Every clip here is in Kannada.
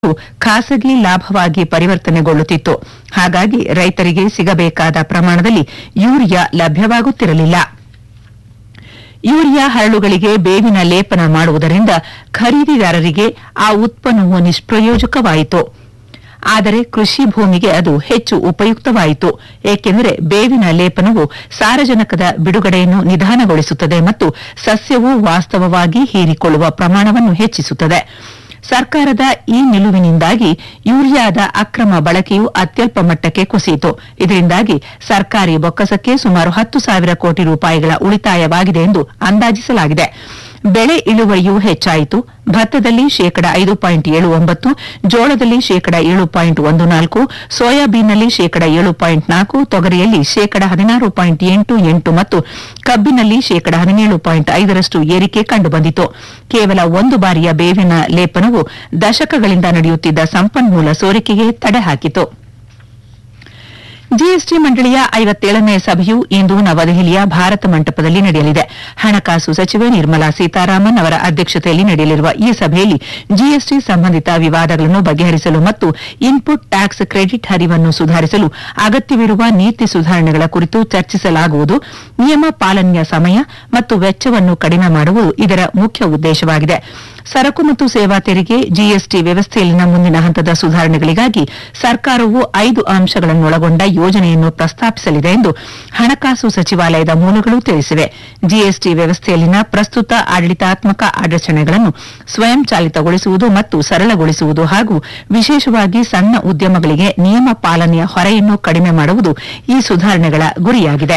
ಖಾಸಗಿ ಲಾಭವಾಗಿ ಪರಿವರ್ತನೆಗೊಳ್ಳುತ್ತಿತ್ತು ಹಾಗಾಗಿ ರೈತರಿಗೆ ಸಿಗಬೇಕಾದ ಪ್ರಮಾಣದಲ್ಲಿ ಯೂರಿಯಾ ಲಭ್ಯವಾಗುತ್ತಿರಲಿಲ್ಲ ಯೂರಿಯಾ ಹರಳುಗಳಿಗೆ ಬೇವಿನ ಲೇಪನ ಮಾಡುವುದರಿಂದ ಖರೀದಿದಾರರಿಗೆ ಆ ಉತ್ಪನ್ನವು ನಿಷ್ಪ್ರಯೋಜಕವಾಯಿತು ಆದರೆ ಕೃಷಿ ಭೂಮಿಗೆ ಅದು ಹೆಚ್ಚು ಉಪಯುಕ್ತವಾಯಿತು ಏಕೆಂದರೆ ಬೇವಿನ ಲೇಪನವು ಸಾರಜನಕದ ಬಿಡುಗಡೆಯನ್ನು ನಿಧಾನಗೊಳಿಸುತ್ತದೆ ಮತ್ತು ಸಸ್ಯವು ವಾಸ್ತವವಾಗಿ ಹೀರಿಕೊಳ್ಳುವ ಪ್ರಮಾಣವನ್ನು ಹೆಚ್ಚಿಸುತ್ತದೆ ಸರ್ಕಾರದ ಈ ನಿಲುವಿನಿಂದಾಗಿ ಯೂರಿಯಾದ ಅಕ್ರಮ ಬಳಕೆಯು ಅತ್ಯಲ್ಪ ಮಟ್ಟಕ್ಕೆ ಕುಸಿಯಿತು ಇದರಿಂದಾಗಿ ಸರ್ಕಾರಿ ಬೊಕ್ಕಸಕ್ಕೆ ಸುಮಾರು ಹತ್ತು ಸಾವಿರ ಕೋಟಿ ರೂಪಾಯಿಗಳ ಉಳಿತಾಯವಾಗಿದೆ ಎಂದು ಅಂದಾಜಿಸಲಾಗಿದೆ ಬೆಳೆ ಇಳುವರಿಯೂ ಹೆಚ್ಚಾಯಿತು ಭತ್ತದಲ್ಲಿ ಶೇಕಡ ಐದು ಪಾಯಿಂಟ್ ಏಳು ಒಂಬತ್ತು ಜೋಳದಲ್ಲಿ ಶೇಕಡ ಏಳು ಪಾಯಿಂಟ್ ಒಂದು ನಾಲ್ಕು ಸೋಯಾಬೀನ್ನಲ್ಲಿ ಶೇಕಡ ಏಳು ಪಾಯಿಂಟ್ ನಾಲ್ಕು ತೊಗರಿಯಲ್ಲಿ ಶೇಕಡ ಹದಿನಾರು ಪಾಯಿಂಟ್ ಎಂಟು ಎಂಟು ಮತ್ತು ಕಬ್ಬಿನಲ್ಲಿ ಶೇಕಡ ಹದಿನೇಳು ಪಾಯಿಂಟ್ ಐದರಷ್ಟು ಏರಿಕೆ ಕಂಡುಬಂದಿತು ಕೇವಲ ಒಂದು ಬಾರಿಯ ಬೇವಿನ ಲೇಪನವು ದಶಕಗಳಿಂದ ನಡೆಯುತ್ತಿದ್ದ ಸಂಪನ್ಮೂಲ ಸೋರಿಕೆಗೆ ತಡೆ ಹಾಕಿತು ಜಿಎಸ್ಟಿ ಮಂಡಳಿಯ ಐವತ್ತೇಳನೇ ಸಭೆಯು ಇಂದು ನವದೆಹಲಿಯ ಭಾರತ ಮಂಟಪದಲ್ಲಿ ನಡೆಯಲಿದೆ ಹಣಕಾಸು ಸಚಿವೆ ನಿರ್ಮಲಾ ಸೀತಾರಾಮನ್ ಅವರ ಅಧ್ಯಕ್ಷತೆಯಲ್ಲಿ ನಡೆಯಲಿರುವ ಈ ಸಭೆಯಲ್ಲಿ ಜಿಎಸ್ಟಿ ಸಂಬಂಧಿತ ವಿವಾದಗಳನ್ನು ಬಗೆಹರಿಸಲು ಮತ್ತು ಇನ್ಪುಟ್ ಟ್ಯಾಕ್ಸ್ ಕ್ರೆಡಿಟ್ ಹರಿವನ್ನು ಸುಧಾರಿಸಲು ಅಗತ್ಯವಿರುವ ನೀತಿ ಸುಧಾರಣೆಗಳ ಕುರಿತು ಚರ್ಚಿಸಲಾಗುವುದು ನಿಯಮ ಪಾಲನೆಯ ಸಮಯ ಮತ್ತು ವೆಚ್ಚವನ್ನು ಕಡಿಮೆ ಮಾಡುವುದು ಇದರ ಮುಖ್ಯ ಉದ್ದೇಶವಾಗಿದೆ ಸರಕು ಮತ್ತು ಸೇವಾ ತೆರಿಗೆ ಜಿಎಸ್ಟಿ ವ್ಯವಸ್ಥೆಯಲ್ಲಿನ ಮುಂದಿನ ಹಂತದ ಸುಧಾರಣೆಗಳಿಗಾಗಿ ಸರ್ಕಾರವು ಐದು ಅಂಶಗಳನ್ನೊಳಗೊಂಡ ಯೋಜನೆಯನ್ನು ಪ್ರಸ್ತಾಪಿಸಲಿದೆ ಎಂದು ಹಣಕಾಸು ಸಚಿವಾಲಯದ ಮೂಲಗಳು ತಿಳಿಸಿವೆ ಜಿಎಸ್ಟಿ ವ್ಯವಸ್ಥೆಯಲ್ಲಿನ ಪ್ರಸ್ತುತ ಆಡಳಿತಾತ್ಮಕ ಅಡಚಣೆಗಳನ್ನು ಸ್ವಯಂಚಾಲಿತಗೊಳಿಸುವುದು ಮತ್ತು ಸರಳಗೊಳಿಸುವುದು ಹಾಗೂ ವಿಶೇಷವಾಗಿ ಸಣ್ಣ ಉದ್ಯಮಗಳಿಗೆ ನಿಯಮ ಪಾಲನೆಯ ಹೊರೆಯನ್ನು ಕಡಿಮೆ ಮಾಡುವುದು ಈ ಸುಧಾರಣೆಗಳ ಗುರಿಯಾಗಿದೆ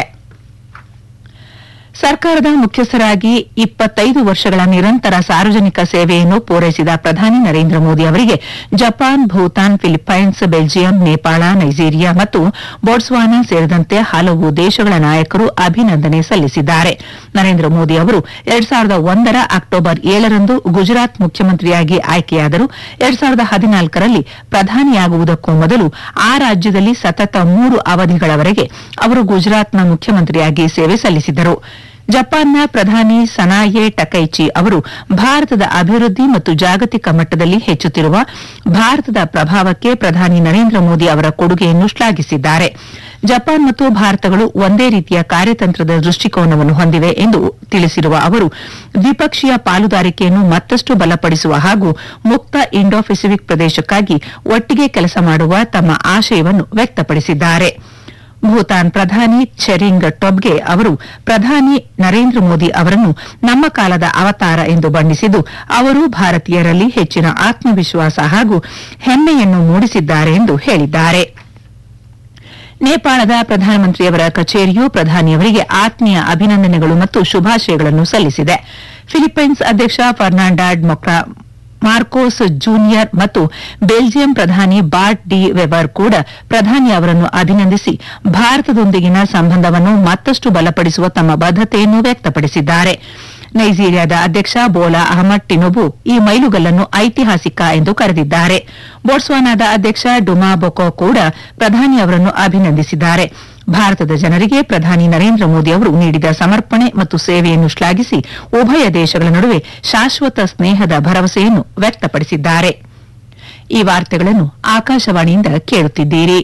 ಸರ್ಕಾರದ ಮುಖ್ಯಸ್ಥರಾಗಿ ಇಪ್ಪತ್ತೈದು ವರ್ಷಗಳ ನಿರಂತರ ಸಾರ್ವಜನಿಕ ಸೇವೆಯನ್ನು ಪೂರೈಸಿದ ಪ್ರಧಾನಿ ನರೇಂದ್ರ ಮೋದಿ ಅವರಿಗೆ Japan Bhutan Philippines Belgium Nepal Nigeria ಮತ್ತು ಬೋಟ್ಸ್ವಾನಾ ಸೇರಿದಂತೆ ಹಲವು ದೇಶಗಳ ನಾಯಕರು ಅಭಿನಂದನೆ ಸಲ್ಲಿಸಿದ್ದಾರೆ ನರೇಂದ್ರ ಮೋದಿ ಅವರು ಎರಡ್ ಸಾವಿರದ ಒಂದರ ಅಕ್ಟೋಬರ್ ಏಳರಂದು ಗುಜರಾತ್ ಮುಖ್ಯಮಂತ್ರಿಯಾಗಿ ಆಯ್ಕೆಯಾದರು ಎರಡ್ ಸಾವಿರದ ಹದಿನಾಲ್ಕರಲ್ಲಿ ಪ್ರಧಾನಿಯಾಗುವುದಕ್ಕೂ ಮೊದಲು ಆ ರಾಜ್ಯದಲ್ಲಿ ಸತತ ಮೂರು ಅವಧಿಗಳವರೆಗೆ ಅವರು ಗುಜರಾತ್ನ ಮುಖ್ಯಮಂತ್ರಿಯಾಗಿ ಸೇವೆ ಸಲ್ಲಿಸಿದ್ದರು ಜಪಾನ್ನ ಪ್ರಧಾನಿ ಸನಾಯೆ ಟಕೈಚಿ ಅವರು ಭಾರತದ ಅಭಿವೃದ್ಧಿ ಮತ್ತು ಜಾಗತಿಕ ಮಟ್ಟದಲ್ಲಿ ಹೆಚ್ಚುತ್ತಿರುವ ಭಾರತದ ಪ್ರಭಾವಕ್ಕೆ ಪ್ರಧಾನಿ ನರೇಂದ್ರ ಮೋದಿ ಅವರ ಕೊಡುಗೆಯನ್ನು ಶ್ಲಾಘಿಸಿದ್ದಾರೆ ಜಪಾನ್ ಮತ್ತು ಭಾರತಗಳು ಒಂದೇ ರೀತಿಯ ಕಾರ್ಯತಂತ್ರದ ದೃಷ್ಟಿಕೋನವನ್ನು ಹೊಂದಿವೆ ಎಂದು ತಿಳಿಸಿರುವ ಅವರು ದ್ವಿಪಕ್ಷೀಯ ಪಾಲುದಾರಿಕೆಯನ್ನು ಮತ್ತಷ್ಟು ಬಲಪಡಿಸುವ ಹಾಗೂ ಮುಕ್ತ ಇಂಡೋ ಪೆಸಿಫಿಕ್ ಪ್ರದೇಶಕ್ಕಾಗಿ ಒಟ್ಟಿಗೆ ಕೆಲಸ ಮಾಡುವ ತಮ್ಮ ಆಶಯವನ್ನು ವ್ಯಕ್ತಪಡಿಸಿದ್ದಾರೆ ಭೂತಾನ್ ಪ್ರಧಾನಿ ಚೆರಿಂಗ್ ಟೊಬ್ಗೆ ಅವರು ಪ್ರಧಾನಿ ನರೇಂದ್ರ ಮೋದಿ ಅವರನ್ನು ನಮ್ಮ ಕಾಲದ ಅವತಾರ ಎಂದು ಬಣ್ಣಿಸಿದ್ದು ಅವರು ಭಾರತೀಯರಲ್ಲಿ ಹೆಚ್ಚಿನ ಆತ್ಮವಿಶ್ವಾಸ ಹಾಗೂ ಹೆಮ್ಮೆಯನ್ನು ಮೂಡಿಸಿದ್ದಾರೆ ಎಂದು ಹೇಳಿದ್ದಾರೆ ನೇಪಾಳದ ಪ್ರಧಾನಮಂತ್ರಿಯವರ ಕಚೇರಿಯು ಪ್ರಧಾನಿಯವರಿಗೆ ಆತ್ಮೀಯ ಅಭಿನಂದನೆಗಳು ಮತ್ತು ಶುಭಾಶಯಗಳನ್ನು ಸಲ್ಲಿಸಿದೆ ಫಿಲಿಪ್ಪೈನ್ಸ್ ಅಧ್ಯಕ್ಷ ಫರ್ನಾಂಡಾಡ್ ಮೊಕ್ರಾ ಮಾರ್ಕೋಸ್ ಜೂನಿಯರ್ ಮತ್ತು ಬೆಲ್ಜಿಯಂ ಪ್ರಧಾನಿ ಬಾರ್ಟ್ ಡಿ ವೆಬರ್ ಕೂಡ ಪ್ರಧಾನಿ ಅವರನ್ನು ಅಭಿನಂದಿಸಿ ಭಾರತದೊಂದಿಗಿನ ಸಂಬಂಧವನ್ನು ಮತ್ತಷ್ಟು ಬಲಪಡಿಸುವ ತಮ್ಮ ಬದ್ದತೆಯನ್ನು ವ್ಯಕ್ತಪಡಿಸಿದ್ದಾರೆ ನೈಜೀರಿಯಾದ ಅಧ್ಯಕ್ಷ ಬೋಲಾ ಅಹಮದ್ ಟಿನುಬು ಈ ಮೈಲುಗಲ್ಲನ್ನು ಐತಿಹಾಸಿಕ ಎಂದು ಕರೆದಿದ್ದಾರೆ ಬೋಟ್ಸ್ವಾನಾದ ಅಧ್ಯಕ್ಷ ಡುಮಾ ಬೊಕೊ ಕೂಡ ಪ್ರಧಾನಿ ಅವರನ್ನು ಅಭಿನಂದಿಸಿದ್ದಾರೆ ಭಾರತದ ಜನರಿಗೆ ಪ್ರಧಾನಿ ನರೇಂದ್ರ ಮೋದಿ ಅವರು ನೀಡಿದ ಸಮರ್ಪಣೆ ಮತ್ತು ಸೇವೆಯನ್ನು ಶ್ಲಾಘಿಸಿ ಉಭಯ ದೇಶಗಳ ನಡುವೆ ಶಾಶ್ವತ ಸ್ನೇಹದ ಭರವಸೆಯನ್ನು ವ್ಯಕ್ತಪಡಿಸಿದ್ದಾರೆ ಈ ವಾರ್ತೆಗಳನ್ನು ಆಕಾಶವಾಣಿಯಿಂದ ಕೇಳುತ್ತಿದ್ದೀರಿ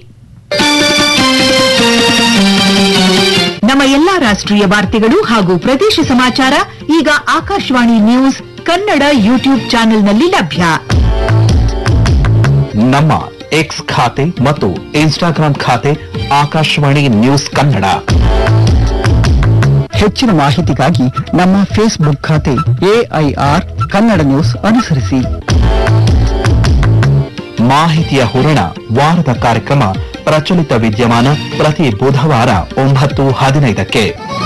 ನಮ್ಮ ಎಲ್ಲಾ ರಾಷ್ಟ್ರೀಯ ವಾರ್ತೆಗಳು ಹಾಗೂ ಪ್ರದೇಶ ಸಮಾಚಾರ ಈಗ ಆಕಾಶವಾಣಿ ನ್ಯೂಸ್ ಕನ್ನಡ ಯೂಟ್ಯೂಬ್ ಚಾನೆಲ್ನಲ್ಲಿ ಲಭ್ಯ ನಮ್ಮ ಎಕ್ಸ್ ಖಾತೆ ಮತ್ತು ಇನ್ಸ್ಟಾಗ್ರಾಂ ಖಾತೆ ಆಕಾಶವಾಣಿ ನ್ಯೂಸ್ ಕನ್ನಡ ಹೆಚ್ಚಿನ ಮಾಹಿತಿಗಾಗಿ ನಮ್ಮ ಫೇಸ್ಬುಕ್ ಖಾತೆ ಎಐಆರ್ ಕನ್ನಡ ನ್ಯೂಸ್ ಅನುಸರಿಸಿ ಮಾಹಿತಿಯ ಹೂರಣ ವಾರದ ಕಾರ್ಯಕ್ರಮ ಪ್ರಚಲಿತ ವಿದ್ಯಮಾನ ಪ್ರತಿ ಬುಧವಾರ ಒಂಬತ್ತು ಹದಿನೈದಕ್ಕೆ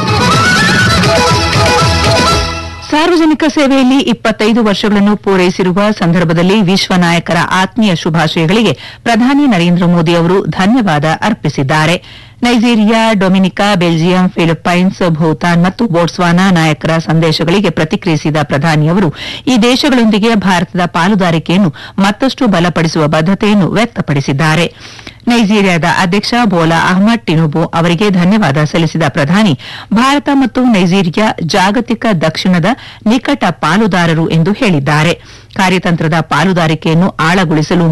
ಸಾರ್ವಜನಿಕ ಸೇವೆಯಲ್ಲಿ ಇಪ್ಪತ್ತೈದು ವರ್ಷಗಳನ್ನು ಪೂರೈಸಿರುವ ಸಂದರ್ಭದಲ್ಲಿ ವಿಶ್ವ ನಾಯಕರ ಆತ್ಮೀಯ ಶುಭಾಶಯಗಳಿಗೆ ಪ್ರಧಾನಿ ನರೇಂದ್ರ ಮೋದಿ ಅವರು ಧನ್ಯವಾದ ಅರ್ಪಿಸಿದ್ದಾರೆ Nigeria Dominica Belgium Philippines Bhutan ಮತ್ತು ಬೋಟ್ಸ್ವಾನಾ ನಾಯಕರ ಸಂದೇಶಗಳಿಗೆ ಪ್ರತಿಕ್ರಿಯಿಸಿದ ಪ್ರಧಾನಿ ಅವರು ಈ ದೇಶಗಳೊಂದಿಗೆ ಭಾರತದ ಪಾಲುದಾರಿಕೆಯನ್ನು ಮತ್ತಷ್ಟು ಬಲಪಡಿಸುವ ಬದ್ದತೆಯನ್ನು ವ್ಯಕ್ತಪಡಿಸಿದ್ದಾರೆ ನೈಜೀರಿಯಾದ ಅಧ್ಯಕ್ಷ ಬೋಲಾ ಅಹ್ಮದ್ ಟಿನುಬು ಅವರಿಗೆ ಧನ್ಯವಾದ ಸಲ್ಲಿಸಿದ ಪ್ರಧಾನಿ ಭಾರತ ಮತ್ತು ನೈಜೀರಿಯಾ ಜಾಗತಿಕ ದಕ್ಷಿಣದ ನಿಕಟ ಪಾಲುದಾರರು ಎಂದು ಹೇಳಿದ್ದಾರೆ ಕಾರ್ಯತಂತ್ರದ ಪಾಲುದಾರಿಕೆಯನ್ನು ಆಳಗೊಳಿಸಲು